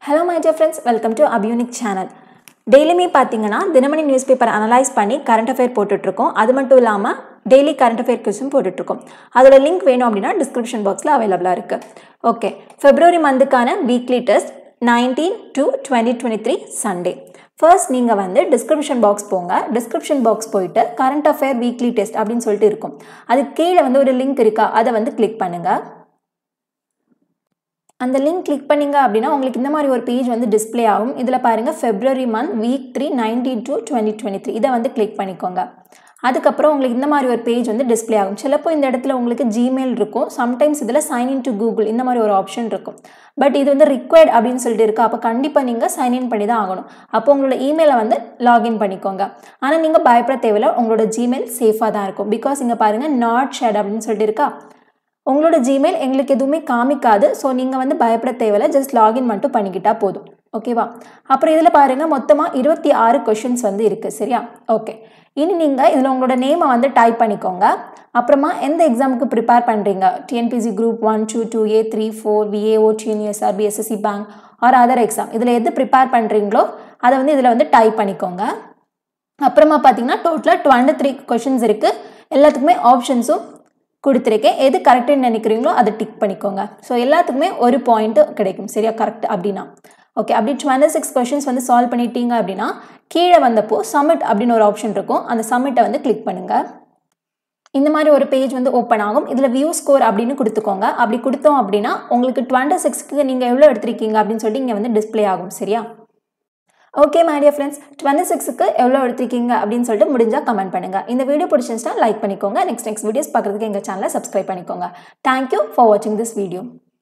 hello my dear friends welcome to அபியூனிக் channel டெய்லியுமே பார்த்தீங்கன்னா தினமணி நியூஸ் பேப்பர் அனலைஸ் பண்ணி கரண்ட் அஃபேர் போட்டுட்ருக்கோம் அது மட்டும் இல்லாமல் டெய்லி கரண்ட் அஃபேர் கொஸ்டின் போட்டுட்ருக்கோம் அதோட லிங்க் வேணும் அப்படின்னா டிஸ்கிரிப்ஷன் பாக்ஸில் அவைலபிளாக இருக்குது ஓகே ஃபெப்ரவரி மந்த்துக்கான weekly test nineteen to twenty twenty three Sunday first நீங்கள் வந்து டிஸ்கிரிப்ஷன் பாக்ஸ் போங்க டிஸ்கிரிப்ஷன் பாக்ஸ் போயிட்டு கரண்ட் அஃபேர் வீக்லி டெஸ்ட் அப்படின்னு சொல்லிட்டு இருக்கும் அது கீழே வந்து ஒரு லிங்க் இருக்கா அதை வந்து கிளிக் பண்ணுங்கள் அந்த லிங்க் கிளிக் பண்ணிங்க அப்படின்னா உங்களுக்கு இந்த மாதிரி ஒரு பேஜ் வந்து டிஸ்ப்ளே ஆகும் இதில் பாருங்கள் February month week three nineteen to twenty twenty three இதை வந்து கிளிக் பண்ணிக்கோங்க அதுக்கப்புறம் உங்களுக்கு இந்த மாதிரி ஒரு பேஜ் வந்து டிஸ்ப்ளே ஆகும் சிலப்போ இந்த இடத்துல உங்களுக்கு ஜிமெயில் இருக்கும் சம்டைம்ஸ் இதில் சைன் இன் டு கூகுள் இந்த மாதிரி ஒரு ஆப்ஷன் இருக்கும் பட் இது வந்து ரிக்வயர்ட் அப்படின்னு சொல்லிட்டு இருக்குது அப்போ கண்டிப்பாக நீங்கள் சைன் இன் பண்ணி தான் ஆகணும் அப்போ உங்களோட இமெயிலை வந்து லாகின் பண்ணிக்கோங்க ஆனால் நீங்கள் பயப்பட தேவையில்ல உங்களோட ஜிமெயில் சேஃபாக தான் இருக்கும் பிகாஸ் இங்கே பாருங்கள் நாட் ஷேட் அப்படின்னு சொல்லிட்டு இருக்கா உங்களோட ஜிமெயில் எங்களுக்கு எதுவுமே காமிக்காது ஸோ நீங்கள் வந்து பயப்பட தேவையில்ல ஜஸ்ட் லாகின் மட்டும் பண்ணிக்கிட்டால் போதும் ஓகேவா அப்புறம் இதில் பாருங்கள் மொத்தமாக இருபத்தி ஆறு கொஷின்ஸ் வந்து இருக்குது சரியா ஓகே இனி நீங்கள் இதில் உங்களோட நேமை வந்து டைப் பண்ணிக்கோங்க அப்புறமா எந்த எக்ஸாமுக்கு ப்ரிப்பேர் பண்ணுறீங்க TNPSC group one two two A three four VAO TNUSR BSSC bank or other exam இதில் எது ப்ரிப்பேர் பண்ணுறீங்களோ அதை வந்து இதில் வந்து டைப் பண்ணிக்கோங்க அப்புறமா பார்த்தீங்கன்னா டோட்டலாக டுவெண்ட்டி த்ரீ கொஷின்ஸ் இருக்குது எல்லாத்துக்குமே ஆப்ஷன்ஸும் கொடுத்துருக்கேன் எது கரெக்டுன்னு நினைக்கிறீங்களோ அதை டிக் பண்ணிக்கோங்க ஸோ எல்லாத்துக்குமே ஒரு பாயிண்ட்டு கிடைக்கும் சரியா கரெக்ட் அப்படின்னா ஓகே அப்படி டுவெண்ட்டி சிக்ஸ் கொஷின்ஸ் வந்து சால்வ் பண்ணிட்டீங்க அப்படின்னா கீழே வந்தப்போ சப்மிட் அப்படின்னு ஒரு ஆப்ஷன் இருக்கும் அந்த சப்மிட்டை வந்து கிளிக் பண்ணுங்கள் இந்த மாதிரி ஒரு பேஜ் வந்து ஓப்பன் ஆகும் இதில் வியூ ஸ்கோர் அப்படின்னு கொடுத்துக்கோங்க அப்படி கொடுத்தோம் அப்படின்னா உங்களுக்கு டுவெண்ட்டி சிக்ஸ்க்கு நீங்கள் எவ்வளோ எடுத்திருக்கீங்க அப்படின்னு சொல்லிட்டு இங்கே வந்து டிஸ்பிளே ஆகும் சரியா ஓகே மைடியா ஃப்ரெண்ட்ஸ் டுவெண்ட்டி சிக்ஸுக்கு எவ்வளோ எடுத்திருக்கீங்க அப்படின்னு சொல்லிட்டு முடிஞ்சால் கமெண்ட் பண்ணுங்கள் இந்த வீடியோ பிடிச்சிருந்துச்சுன்னா லைக் பண்ணிக்கோங்க நெக்ஸ்ட் நெக்ஸ்ட் வீடியோஸ் பார்க்குறதுக்கு எங்கள் சேனலை சப்ஸ்கிரைப் பண்ணிக்கோங்க தேங்க்யூ ஃபார் வாட்சிங் திஸ் வீடியோ